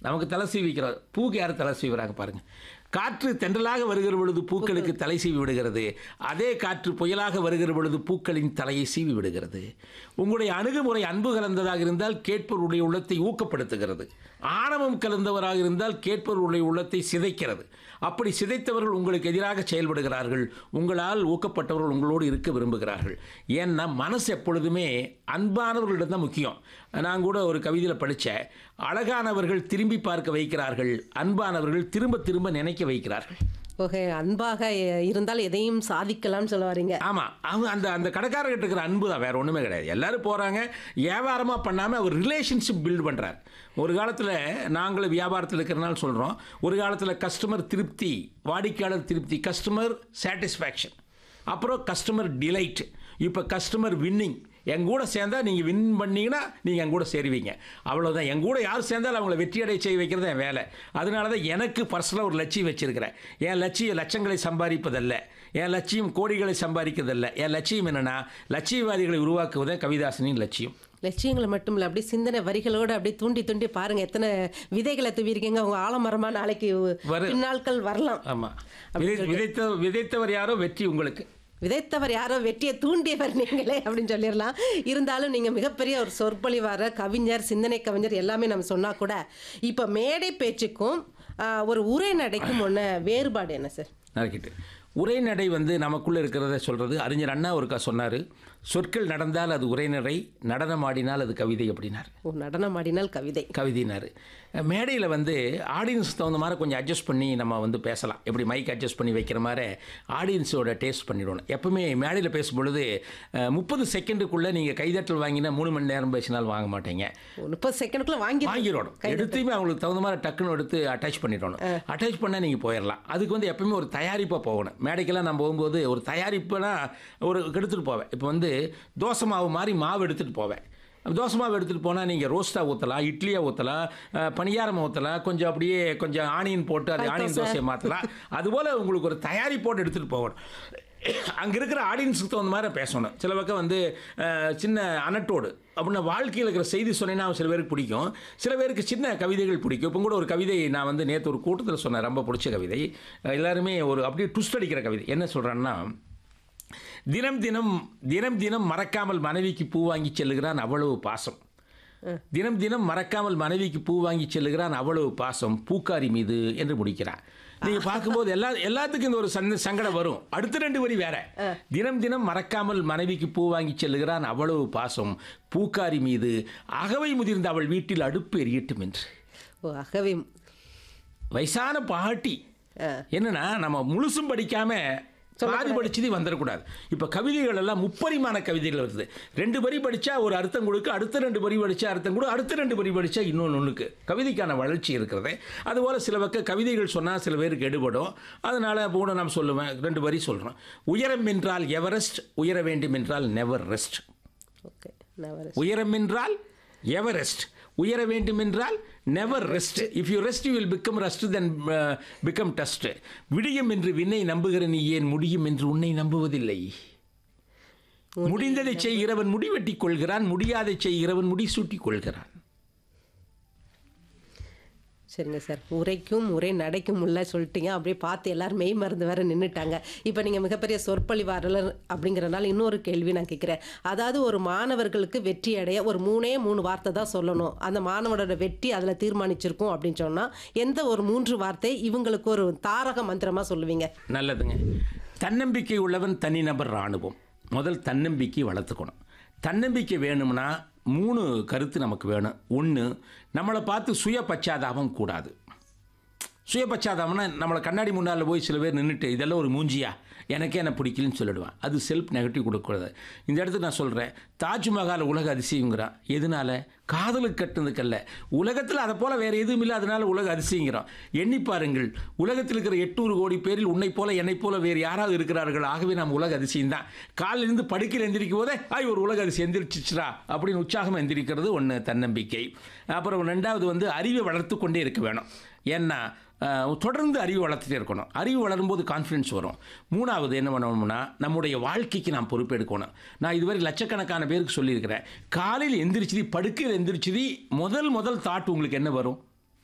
நமக்கு தலை சீவிக்கிறோம் பூக்கு யார் தலை சீவுறாங்க பாருங்க காற்று தென்றலாக வருகிற பொழுது பூக்களுக்கு தலை சீவி விடுகிறது அதே காற்று புயலாக வருகிற பொழுது பூக்களின் தலையை சீவி விடுகிறது உங்களுடைய அணுகுமுறை அன்பு கலந்ததாக இருந்தால் கேட்பவருடைய உள்ளத்தை ஊக்கப்படுத்துகிறது ஆணவம் கலந்தவராக இருந்தால் கேட்பவருடைய உள்ளத்தை சிதைக்கிறது அப்படி சிதைத்தவர்கள் உங்களுக்கு எதிராக செயல்படுகிறார்கள் உங்களால் ஊக்கப்பட்டவர்கள் உங்களோடு இருக்க விரும்புகிறார்கள் ஏன்னா மனசு எப்பொழுதுமே அன்பானவர்களிடம் தான் முக்கியம் நான் கூட ஒரு கவிதையில் படித்தேன் அழகானவர்கள் திரும்பி பார்க்க வைக்கிறார்கள் அன்பானவர்கள் திரும்ப திரும்ப நினைக்க வைக்கிறார்கள் ஓகே அன்பாக எ- இருந்தால் எதையும் சாதிக்கலாம்னு சொல்ல வரீங்க ஆமாம் அவங்க அந்த அந்த கடைக்காரர்கிட்ட இருக்கிற அன்பு தான் வேற ஒன்றுமே கிடையாது எல்லாரும் போகிறாங்க வியாபாரமாக பண்ணாமல் அவர் ரிலேஷன்ஷிப் பில்ட் பண்ணுறார் ஒரு காலத்தில் நாங்களும் வியாபாரத்தில் இருக்கிறனால சொல்கிறோம் ஒரு காலத்தில் கஸ்டமர் திருப்தி வாடிக்கையாளர் திருப்தி கஸ்டமர் சாட்டிஸ்ஃபேக்ஷன் அப்புறம் கஸ்டமர் டிலைட் இப்போ கஸ்டமர் வின்னிங் என் கூட சேர்ந்தா நீங்கள் வின் பண்ணீங்கன்னா நீங்கள் என் கூட சேருவீங்க அவ்வளோதான் என் கூட யார் சேர்ந்தாலும் அவங்கள வெற்றி அடைய செய்ய வைக்கிறது என் வேலை அதனால தான் எனக்கு பர்சனலாக ஒரு லட்சியம் வச்சிருக்கிறேன் என் லட்சியம் லட்சங்களை சம்பாதிப்பதல்ல என் லட்சியம் கோடிகளை சம்பாதிக்கிறதல்ல என் லட்சியம் என்னென்னா லட்சியவாதிகளை உருவாக்குவதே கவிதாசனின் லட்சியம் லட்சியங்களை மட்டும் இல்லை அப்படியே சிந்தனை வரிகளோடு அப்படியே தூண்டி தூண்டி பாருங்க எத்தனை விதைகளை தூவிருக்கீங்க உங்க ஆலமரமா நாளைக்கு வரு- பின்னாட்கள் வரலாம் ஆமாம் விதை விதைத்த விதைத்தவர் யாரோ வெற்றி உங்களுக்கு விதைத்தவர் யாரோ வெற்றியை தூண்டியவர் நீங்களே அப்படின்னு சொல்லிடலாம் இருந்தாலும் நீங்கள் மிகப்பெரிய ஒரு சொற்பொழிவார கவிஞர் சிந்தனை கவிஞர் எல்லாமே நம்ம சொன்னால் கூட இப்போ மேடை பேச்சுக்கும் ஆஹ், ஒரு உரை நடைக்கும் ஒன்று வேறுபாடு என்ன சார் நடக்கிட்டு உரைநடை வந்து நமக்குள்ளே இருக்கிறத சொல்கிறது அறிஞர் அண்ணா ஒருக்கா சொன்னார் சொற்கள் நடந்தால் அது உரைநடை நடனம் ஆடினால் அது கவிதை அப்படின்னார் ஓ நடனம் ஆடினால் கவிதை கவிதைனார் மேடையில் வந்து ஆடியன்ஸ் தகுந்த மாதிரி கொஞ்சம் அட்ஜஸ்ட் பண்ணி நம்ம வந்து பேசலாம் எப்படி மைக் அட்ஜஸ்ட் பண்ணி வைக்கிற மாதிரி ஆடியன்ஸோட டேஸ்ட் பண்ணிடணும் எப்பவுமே மேடையில் பேசும்பொழுது முப்பது செகண்டுக்குள்ளே நீங்கள் கைதட்டல் வாங்கினா மூணு மணி நேரம் பேசினாலும் வாங்க மாட்டீங்க ஒரு முப்பது செகண்டுக்குள்ள வாங்கி வாங்கிடணும் எடுத்தையுமே அவங்களுக்கு தகுந்த மாதிரி டக்குன்னு எடுத்து அட்டாச் பண்ணிடணும் அட்டாச் பண்ணால் நீங்கள் போயிடலாம் அதுக்கு வந்து எப்பவுமே ஒரு தயாரிப்பாக போகணும் மேடைக்கெல்லாம் நான் போகும்போது ஒரு தயாரிப்புனா ஒரு எடுத்துகிட்டு போவேன் இப்போ வந்து தோசை மாவு மாதிரி மாவு எடுத்துகிட்டு போவேன் தோசை மாவு எடுத்துகிட்டு போனால் நீங்கள் ரோஸ்ட்டாக ஊற்றலாம் இட்லியாக ஊற்றலாம் பணியாரம் ஊற்றலாம் கொஞ்சம் அப்படியே கொஞ்சம் ஆனியன் போட்டு அது ஆனியன் தோசையை மாற்றலாம் அதுபோல் உங்களுக்கு ஒரு தயாரிப்போடு எடுத்துகிட்டு போகணும் அங்கே இருக்கிற ஆடியன்ஸுக்கு தகுந்த மாதிரி பேசணும் சில பக்கம் வந்து அஹ், சின்ன அனட்டோடு அப்படின்னா வாழ்க்கையில் இருக்கிற செய்தி சொன்னேன்னா சில பேருக்கு பிடிக்கும் சில பேருக்கு சின்ன கவிதைகள் பிடிக்கும் இப்போ கூட ஒரு கவிதை நான் வந்து நேற்று ஒரு கூட்டத்தில் சொன்னேன் ரொம்ப பிடிச்ச கவிதை அஹ், எல்லாருமே ஒரு அப்படியே ட்விஸ்ட் அடிக்கிற கவிதை என்ன சொல்கிறேன்னா தினம் தினம் தினம் தினம் மறக்காமல் மனைவிக்கு பூ வாங்கி செல்லுகிறான் அவ்வளவு பாசம் தினம் தினம் மறக்காமல் மனைவிக்கு பூ வாங்கி செல்லுகிறான் அவ்வளவு பாசம் பூக்காரி மீது என்று முடிக்கிறான் நீங்க பார்க்கும்போது எல்லா எல்லாத்துக்கும் இந்த ஒரு சந்த சங்கடம் வரும் அடுத்த ரெண்டு வரி வேற தினம் தினம் மறக்காமல் மனைவிக்கு பூ வாங்கி செல்லுகிறான் அவ்வளவு பாசம் பூக்காரி மீது அகவை முதிர்ந்த அவள் வீட்டில் அடுப்பு எரியட்டும் என்று ஓ அகவே வயசான பாட்டி ஆ. என்னன்னா நம்ம முழுசும் படிக்காம பாதி படிச்சது வந்துடக்கூடாது இப்போ கவிதைகள் எல்லாம் முப்பரிமாண கவிதைகள் வருது ரெண்டு வரி படிச்சா ஒரு அர்த்தம் கொடுக்க அடுத்த ரெண்டு வரி படிச்சா அர்த்தம் கூட அடுத்த ரெண்டு வரி படிச்சா இன்னொன்று ஒன்றுக்கு கவிதைக்கான வளர்ச்சி இருக்கிறது அதுபோல் சில பக்கம் கவிதைகள் சொன்னால் சில பேருக்கு எடுபடும் அதனால கூட நான் சொல்லுவேன் ரெண்டு வரி சொல்கிறேன் உயரம் என்றால் எவரெஸ்ட் உயர வேண்டும் என்றால் நெவர் ரெஸ்ட் ஓகே நவர உயரம் என்றால் எவரெஸ்ட் உயர வேண்டும் என்றால் never rest if you rest you will become rest then become dust விடியும் என்று விண்ணை நம்புகிற நீ ஏன் முடியும் என்று உன்னை நம்புவதில்லை முடிந்ததை செய்கிறவன் முடிவெட்டிக் கொள்கிறான் முடியாதை செய்கிறவன் முடி சூட்டிக் கொள்கிறான் சரிங்க சார் உரைக்கும் உரை நடைக்கும் உள்ள சொல்லிட்டீங்க அப்படியே பார்த்து எல்லாரும் மெய் மருந்து வேற நின்றுட்டாங்க இப்போ நீங்கள் மிகப்பெரிய சொற்பொழிவாளர் அப்படிங்கிறனால இன்னொரு கேள்வி நான் கேட்குறேன் அதாவது ஒரு மாணவர்களுக்கு வெற்றி அடைய ஒரு மூணே மூணு வார்த்தை தான் சொல்லணும் அந்த மாணவனோட வெற்றி அதில் தீர்மானிச்சிருக்கும் அப்படின்னு சொன்னால் எந்த ஒரு மூன்று வார்த்தை இவங்களுக்கு ஒரு தாரக மந்திரமாக சொல்லுவீங்க நல்லதுங்க தன்னம்பிக்கை உள்ளவன் தனிநபர் இராணுவம் முதல் தன்னம்பிக்கை வளர்த்துக்கணும் தன்னம்பிக்கை வேணும்னா மூணு கருத்து நமக்கு வேணும் ஒன்று நம்மளை பார்த்து சுய பச்சாதாபம் கூடாது சுய பச்சாதாபம்னா நம்மளை கண்ணாடி முன்னால் போய் சில பேர் நின்றுட்டு இதெல்லாம் ஒரு மூஞ்சியா எனக்கே என்ன பிடிக்கலன்னு சொல்லிடுவான் அது செல்ஃப் நெகட்டிவ் கொடுக்கக்கூடாது இந்த இடத்துல நான் சொல்கிறேன் தாஜ்மஹால் உலக அதிசயங்கிறான் எதனால காதலுக்கு கட்டுனதுக்கல்ல உலகத்தில் அதை போல் வேறு எதுவும் இல்லை அதனால உலக அதிசயங்கிறோம் எண்ணி பாருங்கள் உலகத்தில் இருக்கிற எட்நூறு கோடி பேரில் உன்னை போல என்னை போல வேறு யாராவது இருக்கிறார்கள் ஆகவே நாம் உலக அதிசயம் தான் காலிலிருந்து படுக்கையில் எந்திரிக்கும் போதே ஆய் ஒரு உலக அதிசயம் எந்திரிச்சிச்சுரா அப்படின்னு உற்சாகம் எந்திரிக்கிறது ஒன்று தன்னம்பிக்கை அப்புறம் ரெண்டாவது வந்து அறிவை வளர்த்து கொண்டே இருக்க வேணும் ஏன்னா அஹ், தொடர்ந்து அறிவு வளர்த்துட்டே இருக்கணும் அறிவு வளரும்போது கான்ஃபிடன்ஸ் வரும் மூணாவது என்ன பண்ணணும்னா நம்முடைய வாழ்க்கைக்கு நாம் பொறுப்பெடுக்கணும் நான் இதுவரை லட்சக்கணக்கான பேருக்கு சொல்லியிருக்கிறேன் காலையில் எந்திரிச்சது படுக்கையில் எந்திரிச்சது முதல் முதல் தாட் உங்களுக்கு என்ன வரும்